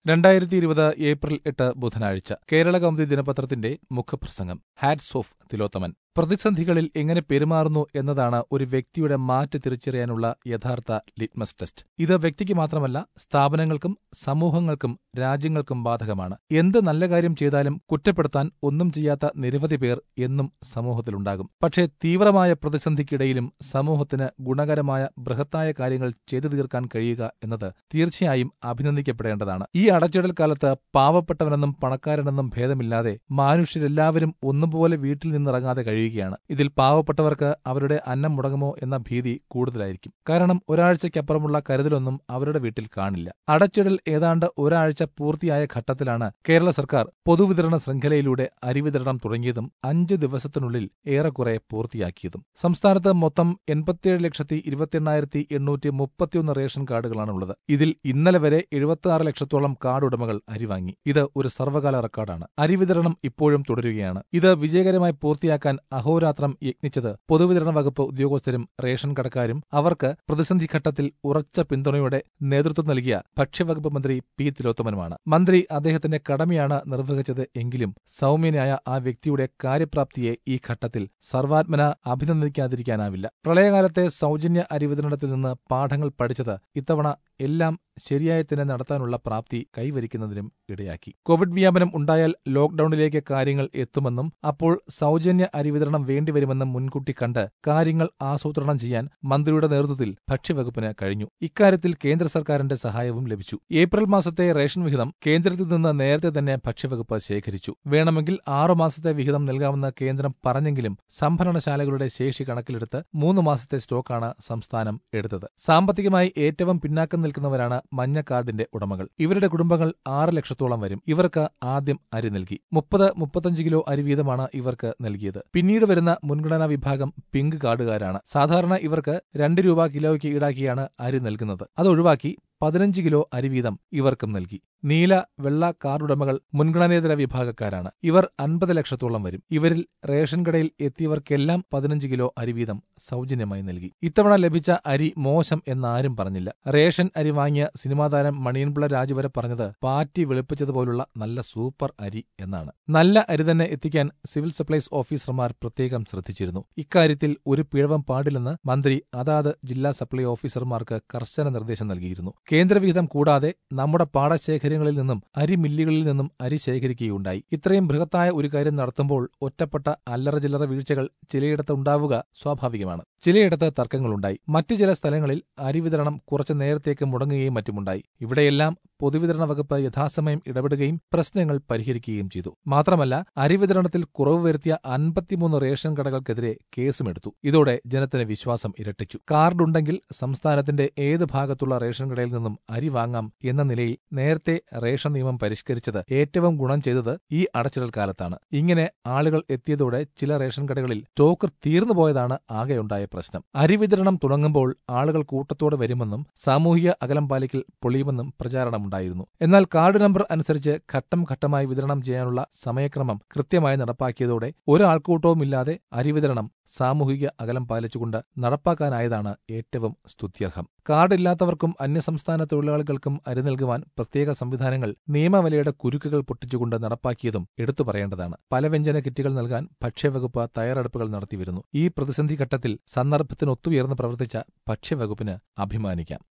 രണ്ടായിരത്തി ഇരുപത് ഏപ്രിൽ എട്ട് ബുധനാഴ്ച കേരള കൗമുദി ദിനപത്രത്തിന്റെ മുഖപ്രസംഗം ഹാറ്റ്സ് ഓഫ് തിലോത്തമൻ പ്രതിസന്ധികളിൽ എങ്ങനെ പെരുമാറുന്നു എന്നതാണ് ഒരു വ്യക്തിയുടെ മാറ്റ് തിരിച്ചറിയാനുള്ള യഥാർത്ഥ ലിറ്റ്മസ് ടെസ്റ്റ് ഇത് വ്യക്തിക്ക് മാത്രമല്ല സ്ഥാപനങ്ങൾക്കും സമൂഹങ്ങൾക്കും രാജ്യങ്ങൾക്കും ബാധകമാണ് എന്ത് നല്ല കാര്യം ചെയ്താലും കുറ്റപ്പെടുത്താൻ ഒന്നും ചെയ്യാത്ത നിരവധി പേർ എന്നും സമൂഹത്തിലുണ്ടാകും പക്ഷേ തീവ്രമായ പ്രതിസന്ധിക്കിടയിലും സമൂഹത്തിന് ഗുണകരമായ ബൃഹത്തായ കാര്യങ്ങൾ ചെയ്തു തീർക്കാൻ കഴിയുക എന്നത് തീർച്ചയായും അഭിനന്ദിക്കപ്പെടേണ്ടതാണ് ഈ അടച്ചിടൽ കാലത്ത് പാവപ്പെട്ടവനെന്നും പണക്കാരനെന്നും ഭേദമില്ലാതെ മനുഷ്യരെല്ലാവരും ഒന്നുപോലെ വീട്ടിൽ നിന്നിറങ്ങാതെ കഴിയുകയാണ് ഇതിൽ പാവപ്പെട്ടവർക്ക് അവരുടെ അന്നം മുടങ്ങുമോ എന്ന ഭീതി കൂടുതലായിരിക്കും കാരണം ഒരാഴ്ചയ്ക്കപ്പുറമുള്ള കരുതലൊന്നും അവരുടെ വീട്ടിൽ കാണില്ല അടച്ചിടൽ ഏതാണ്ട് ഒരാഴ്ച പൂർത്തിയായ ഘട്ടത്തിലാണ് കേരള സർക്കാർ പൊതുവിതരണ ശൃംഖലയിലൂടെ അരിവിതരണം തുടങ്ങിയതും അഞ്ച് ദിവസത്തിനുള്ളിൽ ഏറെക്കുറെ പൂർത്തിയാക്കിയതും സംസ്ഥാനത്ത് മൊത്തം എൺപത്തിയേഴ് ലക്ഷത്തി ഇരുപത്തിയെണ്ണായിരത്തി എണ്ണൂറ്റി മുപ്പത്തിയൊന്ന് റേഷൻ കാർഡുകളാണുള്ളത് ഇതിൽ ഇന്നലെ വരെ എഴുപത്തിയാറ് ലക്ഷത്തോളം കാർഡ് ഉടമകൾ അരി വാങ്ങി ഇത് ഒരു സർവ്വകാല റെക്കോർഡാണ് അരി വിതരണം ഇപ്പോഴും തുടരുകയാണ് ഇത് വിജയകരമായി പൂർത്തിയാക്കാൻ അഹോരാത്രം യത്നിച്ചത് പൊതുവിതരണ വകുപ്പ് ഉദ്യോഗസ്ഥരും റേഷൻ കടക്കാരും അവർക്ക് പ്രതിസന്ധി ഘട്ടത്തിൽ ഉറച്ച പിന്തുണയോടെ നേതൃത്വം നൽകിയ ഭക്ഷ്യവകുപ്പ് മന്ത്രി പി തിലോത്തമനുമാണ് മന്ത്രി അദ്ദേഹത്തിന്റെ കടമയാണ് നിർവഹിച്ചത് എങ്കിലും സൗമ്യനായ ആ വ്യക്തിയുടെ കാര്യപ്രാപ്തിയെ ഈ ഘട്ടത്തിൽ സർവാത്മന അഭിനന്ദിക്കാതിരിക്കാനാവില്ല പ്രളയകാലത്തെ സൗജന്യ അരിവിതരണത്തിൽ നിന്ന് പാഠങ്ങൾ പഠിച്ചത് ഇത്തവണ എല്ലാം ശരിയായി തന്നെ നടത്താനുള്ള പ്രാപ്തി കൈവരിക്കുന്നതിനും ഇടയാക്കി കോവിഡ് വ്യാപനം ഉണ്ടായാൽ ലോക്ഡൌണിലേക്ക് കാര്യങ്ങൾ എത്തുമെന്നും അപ്പോൾ സൗജന്യ അരിവിതരണം വേണ്ടിവരുമെന്നും മുൻകൂട്ടി കണ്ട് കാര്യങ്ങൾ ആസൂത്രണം ചെയ്യാൻ മന്ത്രിയുടെ നേതൃത്വത്തിൽ ഭക്ഷ്യവകുപ്പിന് കഴിഞ്ഞു ഇക്കാര്യത്തിൽ കേന്ദ്ര സർക്കാരിന്റെ സഹായവും ലഭിച്ചു ഏപ്രിൽ മാസത്തെ റേഷൻ വിഹിതം കേന്ദ്രത്തിൽ നിന്ന് നേരത്തെ തന്നെ ഭക്ഷ്യവകുപ്പ് ശേഖരിച്ചു വേണമെങ്കിൽ ആറു മാസത്തെ വിഹിതം നൽകാമെന്ന് കേന്ദ്രം പറഞ്ഞെങ്കിലും സംഭരണശാലകളുടെ ശേഷി കണക്കിലെടുത്ത് മൂന്ന് മാസത്തെ സ്റ്റോക്കാണ് സംസ്ഥാനം എടുത്തത് സാമ്പത്തികമായി ഏറ്റവും പിന്നാക്കം നിൽക്കുന്നവരാണ് മഞ്ഞ കാർഡിന്റെ ഉടമകൾ ഇവരുടെ കുടുംബങ്ങൾ ആറ് ലക്ഷത്തോളം വരും ഇവർക്ക് ആദ്യം അരി നൽകി മുപ്പത് മുപ്പത്തഞ്ച് കിലോ അരി വീതമാണ് ഇവർക്ക് നൽകിയത് പിന്നീട് വരുന്ന മുൻഗണനാ വിഭാഗം പിങ്ക് കാർഡുകാരാണ് സാധാരണ ഇവർക്ക് രണ്ട് രൂപ കിലോയ്ക്ക് ഈടാക്കിയാണ് അരി നൽകുന്നത് അത് ഒഴിവാക്കി പതിനഞ്ച് കിലോ അരി വീതം ഇവർക്കും നൽകി നീല വെള്ള കാർഡുടമകൾ മുൻഗണനേതര വിഭാഗക്കാരാണ് ഇവർ അൻപത് ലക്ഷത്തോളം വരും ഇവരിൽ റേഷൻ കടയിൽ എത്തിയവർക്കെല്ലാം പതിനഞ്ച് കിലോ അരി വീതം സൗജന്യമായി നൽകി ഇത്തവണ ലഭിച്ച അരി മോശം എന്നാരും പറഞ്ഞില്ല റേഷൻ അരി വാങ്ങിയ സിനിമാതാരം മണിയൻപിള്ള രാജു വരെ പറഞ്ഞത് പാറ്റി വെളുപ്പിച്ചതുപോലുള്ള നല്ല സൂപ്പർ അരി എന്നാണ് നല്ല അരി തന്നെ എത്തിക്കാൻ സിവിൽ സപ്ലൈസ് ഓഫീസർമാർ പ്രത്യേകം ശ്രദ്ധിച്ചിരുന്നു ഇക്കാര്യത്തിൽ ഒരു പിഴവും പാടില്ലെന്ന് മന്ത്രി അതാത് ജില്ലാ സപ്ലൈ ഓഫീസർമാർക്ക് കർശന നിർദ്ദേശം നൽകിയിരുന്നു കേന്ദ്രവിഹിതം കൂടാതെ നമ്മുടെ പാടശേഖരങ്ങളിൽ നിന്നും അരി മില്ലുകളിൽ നിന്നും അരി ശേഖരിക്കുകയുണ്ടായി ഇത്രയും ബൃഹത്തായ ഒരു കാര്യം നടത്തുമ്പോൾ ഒറ്റപ്പെട്ട അല്ലറ ചില്ലറ വീഴ്ചകൾ ചിലയിടത്ത് ഉണ്ടാവുക സ്വാഭാവികമാണ് ചിലയിടത്ത് തർക്കങ്ങളുണ്ടായി മറ്റു ചില സ്ഥലങ്ങളിൽ അരി വിതരണം കുറച്ചു നേരത്തേക്ക് മുടങ്ങുകയും മറ്റുമുണ്ടായി ഇവിടെയെല്ലാം പൊതുവിതരണ വകുപ്പ് യഥാസമയം ഇടപെടുകയും പ്രശ്നങ്ങൾ പരിഹരിക്കുകയും ചെയ്തു മാത്രമല്ല അരി വിതരണത്തിൽ കുറവ് വരുത്തിയ അൻപത്തിമൂന്ന് റേഷൻ കടകൾക്കെതിരെ കേസുമെടുത്തു ഇതോടെ ജനത്തിന് വിശ്വാസം ഇരട്ടിച്ചു കാർഡുണ്ടെങ്കിൽ സംസ്ഥാനത്തിന്റെ ഏത് ഭാഗത്തുള്ള റേഷൻ കടയിൽ നിന്നും അരി വാങ്ങാം എന്ന നിലയിൽ നേരത്തെ റേഷൻ നിയമം പരിഷ്കരിച്ചത് ഏറ്റവും ഗുണം ചെയ്തത് ഈ അടച്ചിടൽ കാലത്താണ് ഇങ്ങനെ ആളുകൾ എത്തിയതോടെ ചില റേഷൻ കടകളിൽ സ്റ്റോക്ക് തീർന്നുപോയതാണ് ആകെയുണ്ടായ പ്രശ്നം അരി വിതരണം തുടങ്ങുമ്പോൾ ആളുകൾ കൂട്ടത്തോടെ വരുമെന്നും സാമൂഹിക അകലം പാലിക്കൽ പൊളിയുമെന്നും പ്രചാരണമുണ്ടായിരുന്നു എന്നാൽ കാർഡ് നമ്പർ അനുസരിച്ച് ഘട്ടം ഘട്ടമായി വിതരണം ചെയ്യാനുള്ള സമയക്രമം കൃത്യമായി നടപ്പാക്കിയതോടെ ഒരാൾക്കൂട്ടവുമില്ലാതെ അരി വിതരണം സാമൂഹിക അകലം പാലിച്ചുകൊണ്ട് നടപ്പാക്കാനായതാണ് ഏറ്റവും സ്തുത്യർഹം കാർഡില്ലാത്തവർക്കും അന്യസംസ്ഥാന തൊഴിലാളികൾക്കും അരി നൽകുവാൻ പ്രത്യേക സംവിധാനങ്ങൾ നിയമവലയുടെ കുരുക്കുകൾ പൊട്ടിച്ചുകൊണ്ട് നടപ്പാക്കിയതും എടുത്തു പറയേണ്ടതാണ് പലവ്യഞ്ജന കിറ്റുകൾ നൽകാൻ ഭക്ഷ്യവകുപ്പ് തയ്യാറെടുപ്പുകൾ നടത്തിവരുന്നു ഈ പ്രതിസന്ധി ഘട്ടത്തിൽ സന്ദർഭത്തിനൊത്തുയർന്ന് പ്രവർത്തിച്ച ഭക്ഷ്യവകുപ്പിന് അഭിമാനിക്കാം